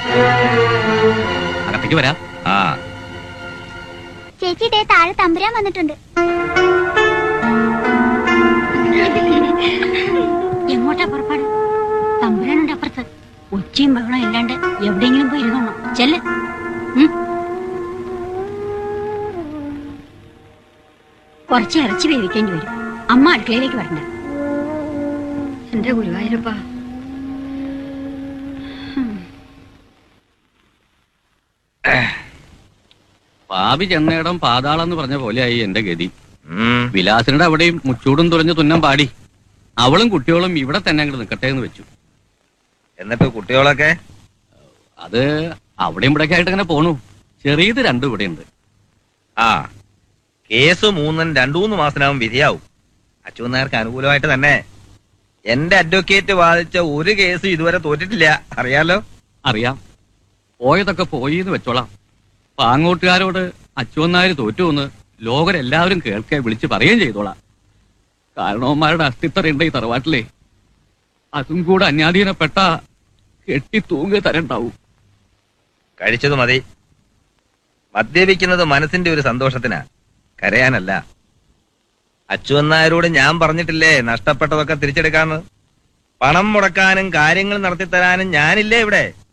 അകത്തേക്ക് വരാം ആ ചേച്ചി ദേ താഴെ തമ്പുരാൻ വന്നിട്ടുണ്ട് എങ്ങോട്ടാ പുറപ്പാട് തമ്പുരാനുണ്ട് അപ്പുറത്ത് ഉച്ചയും ബഹളം ഇല്ലാണ്ട് എവിടെയെങ്കിലും പോയി ഇരുന്നോണം ചെല്ല് ഉം. കുറച്ച് ഇറച്ചി വേവിക്കേണ്ടി വരും അമ്മ അടുക്കളയിലേക്ക് വരണ്ട എന്റെ ഗുരുവായൂരപ്പാ പാവി ചെന്നേടം പാതാളം എന്ന് പറഞ്ഞ പോലെയായി എന്റെ ഗതി ഉം. വിലാസിനുടെ അവിടെയും മുച്ചൂടും തുറഞ്ഞ് തുന്നം പാടി അവളും കുട്ടികളും ഇവിടെ തന്നെ അങ്ങോട്ട് നിൽക്കട്ടെ എന്ന് വെച്ചു എന്നിട്ട് കുട്ടികളൊക്കെ അത് അവിടെയും ഇവിടെയൊക്കെ ആയിട്ട് അങ്ങനെ പോണു ചെറിയത് രണ്ടും ഇവിടെ ഉണ്ട് ആ കേസ് മൂന്നും രണ്ടു മൂന്ന് മാസത്തിനാവും വിധിയാവും അച്ഛനാർക്ക് അനുകൂലമായിട്ട് തന്നെ എന്റെ അഡ്വക്കേറ്റ് വാദിച്ച ഒരു കേസ് ഇതുവരെ തോറ്റിട്ടില്ല അറിയാലോ അറിയാം പോയതൊക്കെ പോയി എന്ന് വെച്ചോളാം പാങ്ങോട്ടുകാരോട് അച്ചുവന്നാര് തോറ്റുവെന്ന് ലോകരെല്ലാവരും കേൾക്കെ വിളിച്ച് പറയുകയും ചെയ്തോളാം കാരണവന്മാരുടെ അസ്തിത്വം ഉണ്ട് ഈ തറവാട്ടിലെ അതും കൂടെ അന്യാധീനപ്പെട്ട കെട്ടി തൂങ്ങ തരണ്ടാവും കഴിച്ചത് മതി മദ്യപിക്കുന്നത് മനസ്സിന്റെ ഒരു സന്തോഷത്തിനാ കരയാനല്ല അച്ചുവന്നായരോട് ഞാൻ പറഞ്ഞിട്ടില്ലേ നഷ്ടപ്പെട്ടതൊക്കെ തിരിച്ചെടുക്കാന്ന് പണം മുടക്കാനും കാര്യങ്ങൾ നടത്തിത്തരാനും ഞാനില്ലേ ഇവിടെ